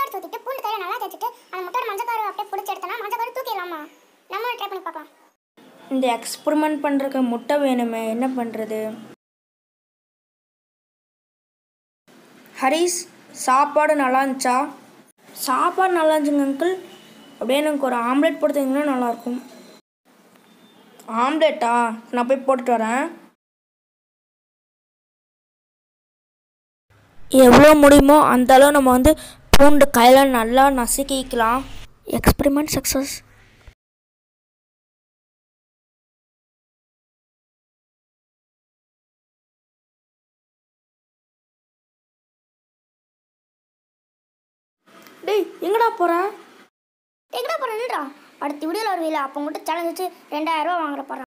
சாப்பாடு தூக்கிட்டு பூண்டு கையில நல்லா தேய்ச்சிட்டு அந்த முட்டை மஞ்சக்காரு அப்படியே பிடிச்சி எடுத்தோம்னா மஞ்சக்காரு தூக்கிடலாமா நம்மளும் ட்ரை பண்ணி பார்க்கலாம் இந்த எக்ஸ்பெரிமெண்ட் பண்ணுறக்கு முட்டை வேணுமே என்ன பண்ணுறது ஹரிஸ் சாப்பாடு நல்லா இருந்துச்சா சாப்பாடு நல்லா இருந்துச்சுங்க அங்கிள் அப்படியே எனக்கு ஒரு ஆம்லேட் போட்டு தந்தீங்கன்னா நல்லாயிருக்கும் ஆம்லேட்டா நான் போய் போட்டுட்டு வரேன் எவ்வளோ முடியுமோ அந்த அளவு நம்ம வந்து பூண்டு கையில் நல்லா நசுக்கிக்கலாம் எக்ஸ்பெரிமெண்ட் சக்ஸஸ் டேய் எங்கடா போற எங்கடா போகிறேன்டா அடுத்த வீடியோவில் வருவீல அப்போ மட்டும் சேலஞ்ச் வச்சு ரெண்டாயிரம் ரூபா வாங்குற போகிறேன்